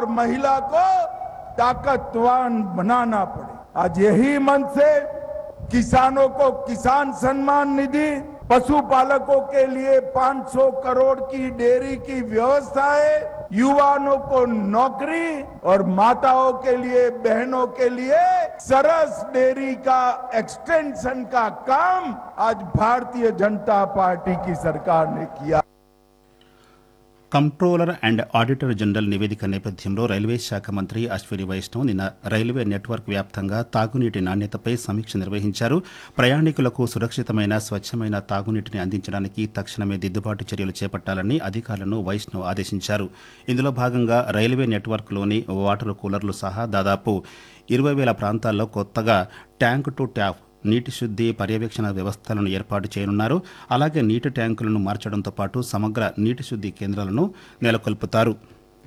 और महिला को ताकतवान बनाना पड़े आज यही मन से किसानों को किसान सम्मान निधि पशुपालकों के लिए 500 करोड़ की डेयरी की व्यवस्था है युवाओं को नौकरी और माताओं के लिए बहनों के लिए सरस डेयरी का एक्सटेंशन का काम आज भारतीय जनता पार्टी की सरकार ने किया కంట్రోలర్ అండ్ ఆడిటర్ జనరల్ నివేదిక నేపథ్యంలో రైల్వే శాఖ మంత్రి అశ్విని వైష్ణవ్ నిన్న రైల్వే నెట్వర్క్ వ్యాప్తంగా తాగునీటి నాణ్యతపై సమీక్ష నిర్వహించారు ప్రయాణికులకు సురక్షితమైన స్వచ్ఛమైన తాగునీటిని అందించడానికి తక్షణమే దిద్దుబాటు చర్యలు చేపట్టాలని అధికారులను వైష్ణవ్ ఆదేశించారు ఇందులో భాగంగా రైల్వే నెట్వర్క్లోని వాటర్ కూలర్లు సహా దాదాపు ఇరవై వేల ప్రాంతాల్లో కొత్తగా ట్యాంక్ టు ట్యాప్ నీటి శుద్ధి పర్యవేక్షణ వ్యవస్థలను ఏర్పాటు చేయనున్నారు అలాగే నీటి ట్యాంకులను మార్చడంతో పాటు సమగ్ర నీటి శుద్ధి కేంద్రాలను నెలకొల్పుతారు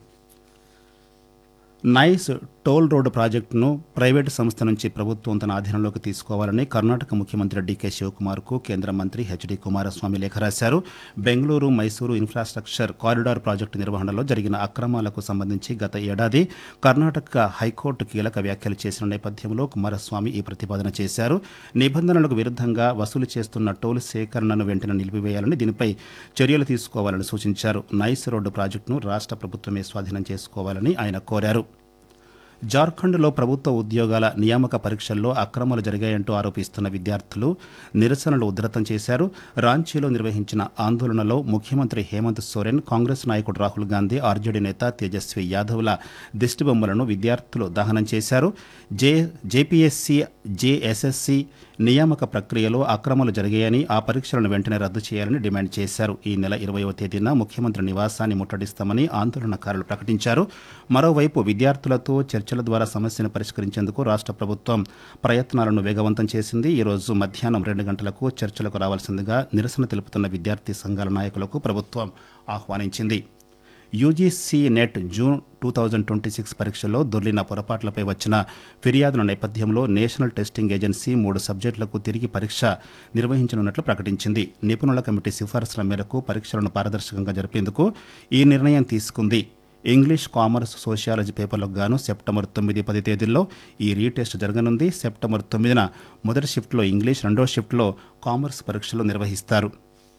నైస్ టోల్ రోడ్డు ప్రాజెక్టును ప్రైవేటు సంస్థ నుంచి ప్రభుత్వం తన ఆధీనంలోకి తీసుకోవాలని కర్ణాటక ముఖ్యమంత్రి డీకే శివకుమార్కు కేంద్ర మంత్రి హెచ్డి కుమారస్వామి లేఖ రాశారు Bengaluru Mysuru infrastructure corridor project నిర్వహణలో జరిగిన అక్రమాలకు సంబంధించి గత ఏడాది కర్ణాటక హైకోర్టు కీలక వ్యాఖ్యలు చేసిన నేపథ్యంలో కుమారస్వామి ఈ ప్రతిపాదన చేశారు నిబంధనలకు విరుద్ధంగా వసూలు చేస్తున్న టోల్ సేకరణను వెంటనే నిలిపివేయాలని దీనిపై చర్యలు తీసుకోవాలని సూచించారు నైస్ రోడ్డు ప్రాజెక్టును రాష్ట్ర ప్రభుత్వమే స్వాధీనం చేసుకోవాలని ఆయన కోరారు జార్ఖండ్లో ప్రభుత్వ ఉద్యోగాల నియామక పరీక్షల్లో అక్రమాలు జరిగాయంటూ ఆరోపిస్తున్న విద్యార్థులు నిరసనలు ఉధృతం చేశారు రాంచీలో నిర్వహించిన ఆందోళనలో ముఖ్యమంత్రి హేమంత్ సోరెన్ కాంగ్రెస్ నాయకుడు రాహుల్ గాంధీ ఆర్జేడీ నేత తేజస్వి యాదవ్ల దిష్టిబొమ్మలను విద్యార్థులు దహనం చేశారు జే జేపీఎస్సీ జేఎస్ఎస్సీ నియామక ప్రక్రియలో అక్రమాలు జరిగాయని ఆ పరీక్షలను వెంటనే రద్దు చేయాలని డిమాండ్ చేశారు ఈ నెల ఇరవయవ తేదీన ముఖ్యమంత్రి నివాసాన్ని ముట్టడిస్తామని ఆందోళనకారులు ప్రకటించారు మరోవైపు విద్యార్థులతో చర్చల ద్వారా సమస్యను పరిష్కరించేందుకు రాష్ట్ర ప్రభుత్వం ప్రయత్నాలను వేగవంతం చేసింది ఈ రోజు మధ్యాహ్నం రెండు గంటలకు చర్చలకు రావాల్సిందిగా నిరసన తెలుపుతున్న విద్యార్థి సంఘాల నాయకులకు ప్రభుత్వం ఆహ్వానించింది UGC NET June two thousand twenty six పరీక్షల్లో దొర్లిన పొరపాట్లపై వచ్చిన ఫిర్యాదుల నేపథ్యంలో నేషనల్ టెస్టింగ్ ఏజెన్సీ మూడు సబ్జెక్టులకు తిరిగి పరీక్ష నిర్వహించనున్నట్లు ప్రకటించింది నిపుణుల కమిటీ సిఫారసుల మేరకు పరీక్షలను పారదర్శకంగా జరిపేందుకు ఈ నిర్ణయం తీసుకుంది ఇంగ్లీష్ కామర్స్ సోషియాలజీ పేపర్లకు గాను సెప్టెంబర్ తొమ్మిది పది తేదీల్లో ఈ రీటెస్ట్ జరగనుంది సెప్టెంబర్ తొమ్మిదిన మొదటి షిఫ్ట్లో ఇంగ్లీష్ రెండో షిఫ్ట్లో కామర్స్ పరీక్షలు నిర్వహిస్తారు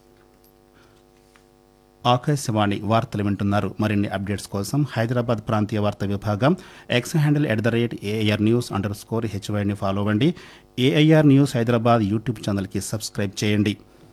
ఆకాశవాణి వార్తలు వింటున్నారు మరిన్ని అప్డేట్స్ కోసం హైదరాబాద్ ప్రాంతీయ వార్తా విభాగం X handle at the rate AIR news underscore స్కోర్ హెచ్వైని ఫాలో అవ్వండి ఏఐఆర్ న్యూస్ హైదరాబాద్ యూట్యూబ్ ఛానల్కి సబ్స్క్రైబ్ చేయండి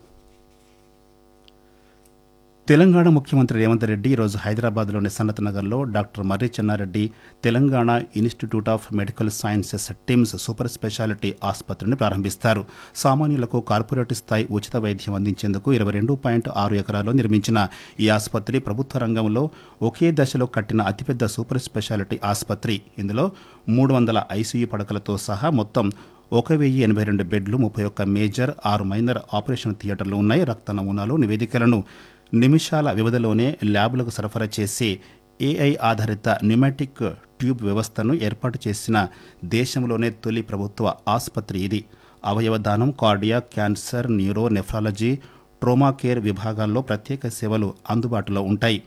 తెలంగాణ ముఖ్యమంత్రి రేవంత్ రెడ్డి ఈరోజు హైదరాబాద్లోని సన్నత్ నగర్లో doctor Marri Chenna Reddy Telangana institute of medical sciences TIMS super speciality ఆసుపత్రిని ప్రారంభిస్తారు సామాన్యులకు కార్పొరేట్ స్థాయి ఉచిత వైద్యం అందించేందుకు ఇరవై రెండు పాయింట్ ఆరు ఎకరాల్లో నిర్మించిన ఈ ఆసుపత్రి ప్రభుత్వ రంగంలో ఒకే దశలో కట్టిన అతిపెద్ద సూపర్ స్పెషాలిటీ ఆసుపత్రి ఇందులో మూడు వందల ఐసీయూ పడకలతో సహా మొత్తం ఒక వెయ్యి ఎనభై రెండు బెడ్లు ముప్పై ఒక్క మేజర్ ఆరు మైనర్ ఆపరేషన్ థియేటర్లు ఉన్నాయి రక్త నమూనాలు నివేదికలను నిమిషాల వ్యవధిలోనే ల్యాబ్లకు సరఫరా చేసి ఏఐ ఆధారిత న్యూమాటిక్ ట్యూబ్ వ్యవస్థను ఏర్పాటు చేసిన దేశంలోనే తొలి ప్రభుత్వ ఆసుపత్రి ఇది అవయవదానం cardiac cancer neuro nephrology trauma care విభాగాల్లో ప్రత్యేక సేవలు అందుబాటులో ఉంటాయి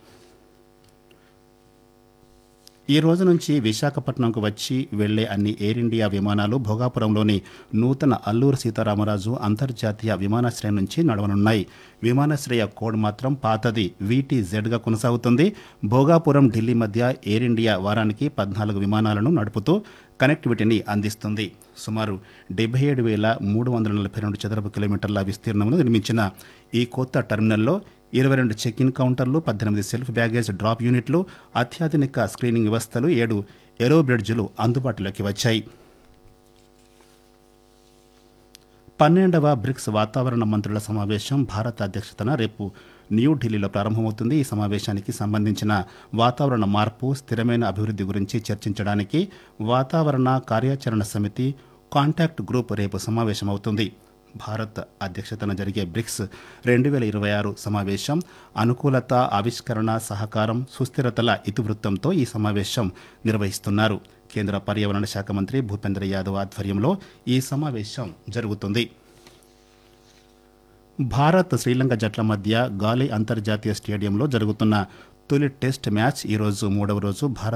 ఈ రోజు నుంచి విశాఖపట్నంకు వచ్చి వెళ్లే అన్ని ఎయిర్ ఇండియా విమానాలు భోగాపురంలోని నూతన అల్లూరు సీతారామరాజు అంతర్జాతీయ విమానాశ్రయం నుంచి నడవనున్నాయి విమానాశ్రయ కోడ్ మాత్రం పాతది వీటీజెడ్గా కొనసాగుతుంది భోగాపురం ఢిల్లీ మధ్య ఎయిర్ ఇండియా వారానికి పద్నాలుగు విమానాలను నడుపుతూ కనెక్టివిటీని అందిస్తుంది సుమారు డెబ్బై ఏడు వేల మూడు వందల నలభై రెండు చదరపు కిలోమీటర్ల విస్తీర్ణంలో నిర్మించిన ఈ కొత్త టెర్మినల్లో ఇరవై రెండు చెక్ ఇన్ కౌంటర్లు పద్దెనిమిది సెల్ఫ్ బ్యాగేజ్ డ్రాప్ యూనిట్లు అత్యాధునిక స్క్రీనింగ్ వ్యవస్థలు ఏడు ఎరో బ్రిడ్జ్లు అందుబాటులోకి వచ్చాయి పన్నెండవ బ్రిక్స్ వాతావరణ మంత్రుల సమావేశం భారత అధ్యక్షతన రేపు న్యూఢిల్లీలో ప్రారంభమవుతుంది ఈ సమావేశానికి సంబంధించిన వాతావరణ మార్పు స్థిరమైన అభివృద్ధి గురించి చర్చించడానికి వాతావరణ కార్యాచరణ సమితి కాంటాక్ట్ గ్రూప్ రేపు సమావేశమవుతుంది భారత్ అధ్యక్షతన జరిగే బ్రిక్స్ రెండు వేల ఇరవై ఆరు సమావేశం అనుకూలత ఆవిష్కరణ సహకారం సుస్థిరతల ఇతివృత్తంతో ఈ సమావేశం నిర్వహిస్తున్నారు కేంద్ర పర్యావరణ శాఖ మంత్రి భూపేంద్ర యాదవ్ ఆధ్వర్యంలో ఈ సమావేశం జరుగుతుంది భారత్ శ్రీలంక జట్ల మధ్య గాలి అంతర్జాతీయ స్టేడియంలో జరుగుతున్న తొలి టెస్ట్ మ్యాచ్ ఈరోజు మూడవ రోజు భారత్